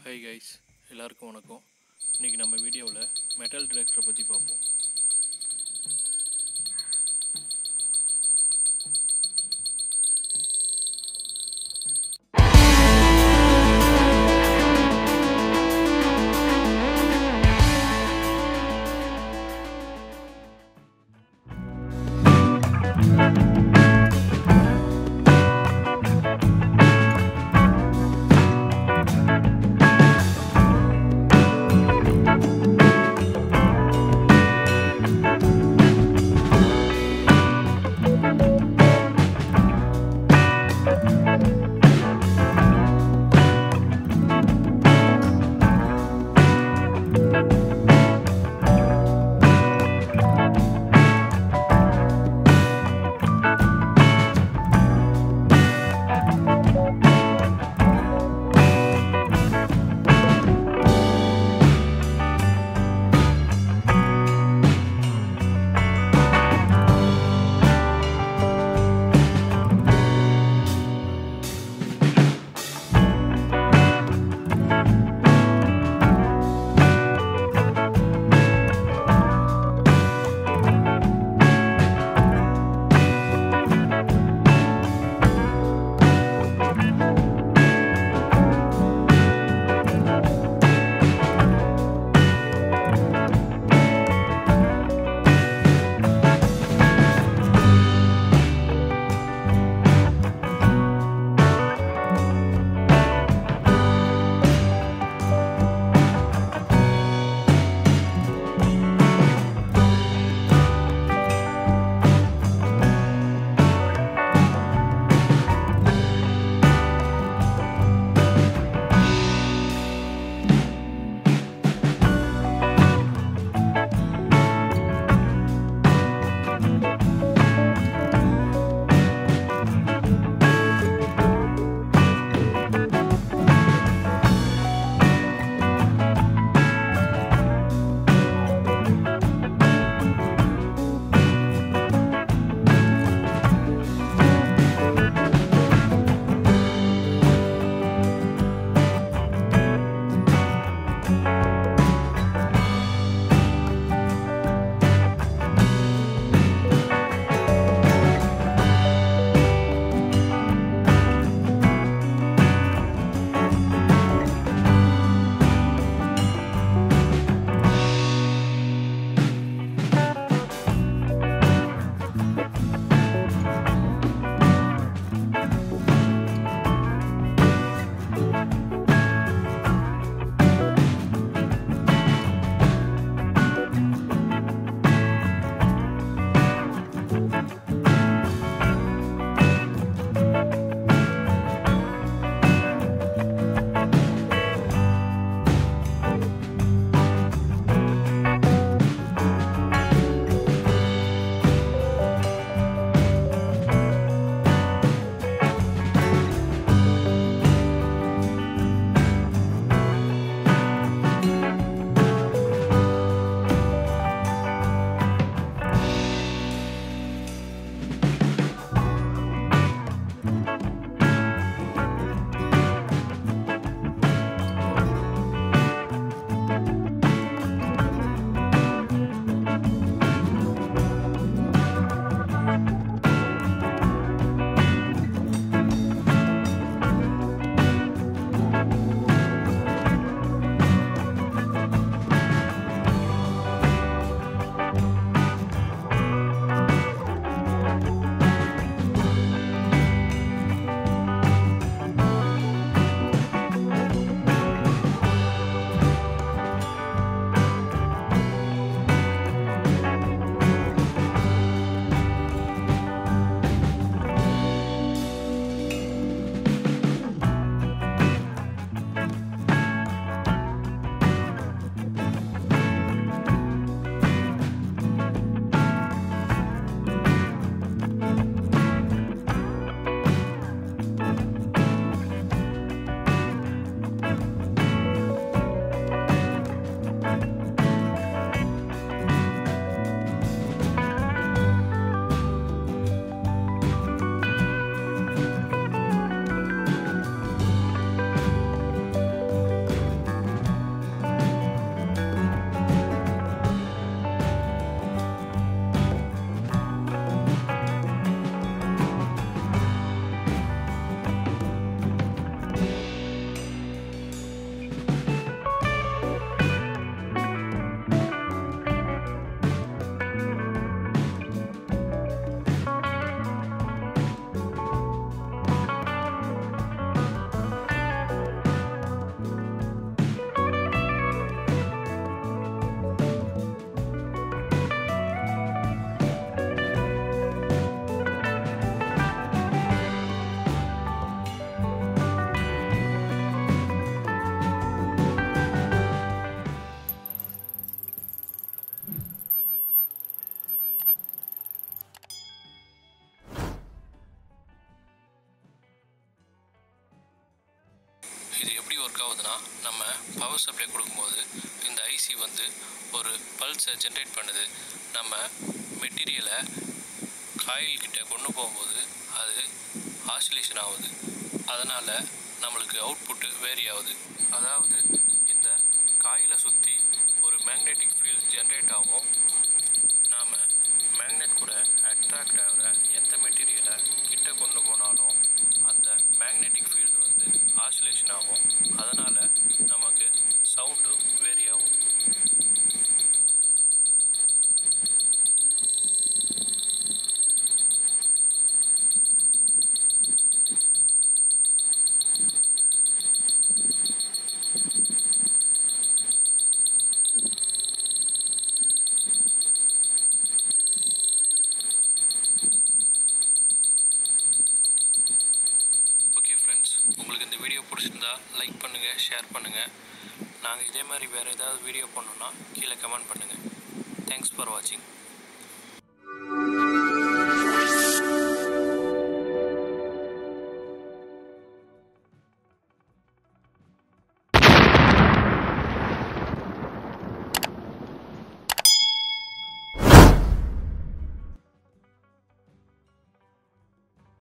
hi guys எல்லாருக்கும் வணக்கம் இன்றைக்கி நம்ம வீடியோவில் மெட்டல் டிடெக்டரை பற்றி பார்ப்போம் ஒர்க் ஆகுதுன்னா நம்ம பவர் சப்ளை கொடுக்கும்போது இந்த ஐசி வந்து ஒரு பல்ஸை ஜென்ரேட் பண்ணுது நம்ம மெட்டீரியலை காயில் கிட்ட கொண்டு போகும்போது அது ஆசிலேஷன் ஆகுது அதனால் நம்மளுக்கு அவுட்புட்டு வேரி ஆகுது அதாவது இந்த காயிலை சுற்றி ஒரு மேக்னெட்டிக் ஃபீல்ட் ஜென்ரேட் ஆகும் நாம் மேக்னெட் கூட அட்ராக்ட் ஆகிற எந்த மெட்டீரியலை கிட்ட கொண்டு போனாலும் அந்த மேக்னெட்டிக் ஃபீல்டு வந்து ஆசிலேஷன் ஆகும் அதனால் நமக்கு சவுண்டும் வேரி ஆகும் ஓகே ஃப்ரெண்ட்ஸ் உங்களுக்கு இந்த வீடியோ பிடிச்சிருந்தா லைக் பண்ணுங்கள் ஷேர் பண்ணுங்கள் நாங்கள் இதே மாதிரி வேறு ஏதாவது வீடியோ பண்ணோன்னா கீழே கமெண்ட் பண்ணுங்கள் தேங்க்ஸ் ஃபார் வாட்சிங்